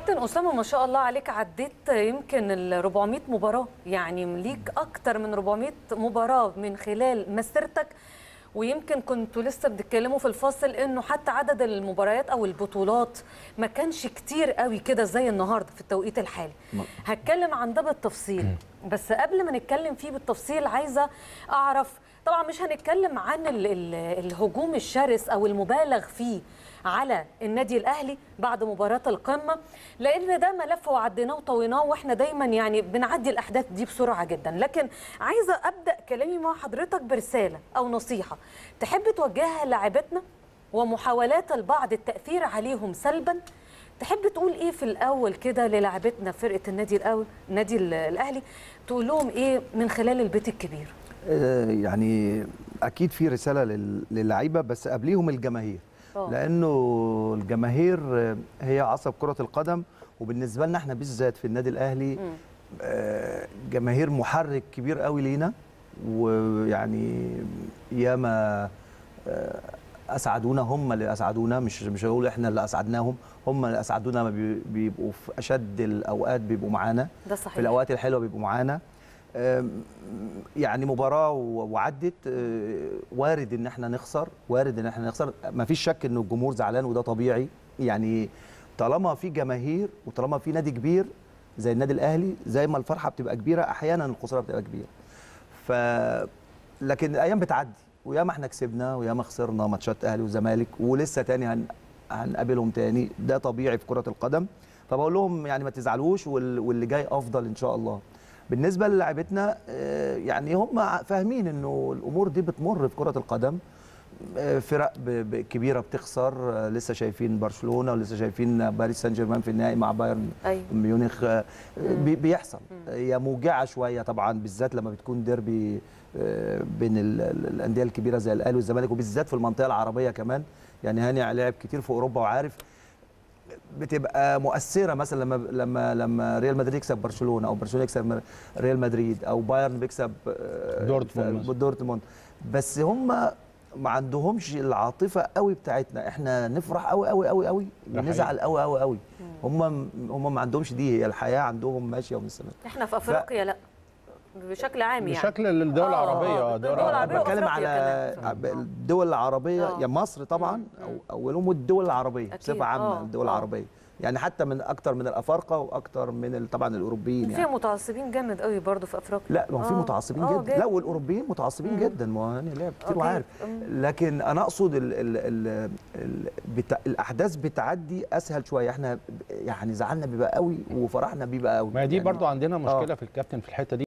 كابتن اسامه ما شاء الله عليك عديت يمكن ال 400 مباراه يعني ليك اكتر من 400 مباراه من خلال مسيرتك ويمكن كنتوا لسه بتتكلموا في الفاصل انه حتى عدد المباريات او البطولات ما كانش كتير قوي كده زي النهارده في التوقيت الحالي هتكلم عن ده بالتفصيل بس قبل ما نتكلم فيه بالتفصيل عايزه اعرف طبعا مش هنتكلم عن ال ال الهجوم الشرس او المبالغ فيه على النادي الاهلي بعد مباراه القمه لان ده ملف وعديناه وطويناه واحنا دايما يعني بنعدي الاحداث دي بسرعه جدا لكن عايزه ابدا كلامي مع حضرتك برساله او نصيحه تحب توجهها للاعبتنا ومحاولات البعض التاثير عليهم سلبا تحب تقول ايه في الاول كده للاعبتنا فرقه النادي الاول النادي الاهلي تقول لهم ايه من خلال البيت الكبير يعني اكيد في رساله للعيبه بس قبليهم الجماهير أوه. لانه الجماهير هي عصب كره القدم وبالنسبه لنا احنا بالذات في النادي الاهلي م. جماهير محرك كبير قوي لينا ويعني ياما اسعدونا هم اللي اسعدونا مش مش هقول احنا اللي اسعدناهم هم اللي اسعدونا ما بيبقوا في اشد الاوقات بيبقوا معانا ده صحيح. في الاوقات الحلوه بيبقوا معانا يعني مباراه وعدت وارد ان احنا نخسر وارد ان احنا نخسر ما فيش شك ان الجمهور زعلان وده طبيعي يعني طالما في جماهير وطالما في نادي كبير زي النادي الاهلي زي ما الفرحه بتبقى كبيره احيانا الخساره بتبقى كبيره ف لكن الايام بتعدي وياما احنا كسبنا وياما خسرنا ماتشات اهلي وزمالك ولسه تاني هن... هنقابلهم تاني ده طبيعي في كره القدم فبقول لهم يعني ما تزعلوش وال... واللي جاي افضل ان شاء الله بالنسبه للاعبتنا يعني هم فاهمين انه الامور دي بتمر في كره القدم فرق كبيره بتخسر لسه شايفين برشلونه ولسه شايفين باريس سان جيرمان في النهائي مع بايرن أيوة. ميونخ بيحصل هي موجعه شويه طبعا بالذات لما بتكون ديربي بين الانديه الكبيره زي الاهلي والزمالك وبالذات في المنطقه العربيه كمان يعني هاني لعب كتير في اوروبا وعارف بتبقى مؤثره مثلا لما لما لما ريال مدريد يكسب برشلونه او برشلونه يكسب ريال مدريد او بايرن بيكسب دورتموند دورتموند بس هم ما عندهمش العاطفه قوي بتاعتنا احنا نفرح قوي قوي قوي قوي ونزعل قوي قوي قوي هم هم ما عندهمش دي هي الحياه عندهم ماشيه ومستمره احنا في افريقيا ف... لا بشكل عام يعني بشكل الدول العربيه الدول العربيه بتكلم على الدول العربيه يا يعني مصر طبعا او اولهم الدول العربيه بصفه عامه الدول العربيه يعني حتى من اكتر من الافارقه واكتر من طبعا الاوروبيين يعني في متعصبين جامد قوي برضه في افريقيا لا ما في متعصبين جدا جد. لا والاوروبيين متعصبين مم. جدا ما هو لعب كتير وعارف لكن انا اقصد ال ال ال ال بتا الاحداث بتعدي اسهل شويه احنا يعني زعلنا بيبقى قوي وفرحنا بيبقى قوي ما دي يعني برضه عندنا مشكله آه. في الكابتن في الحته دي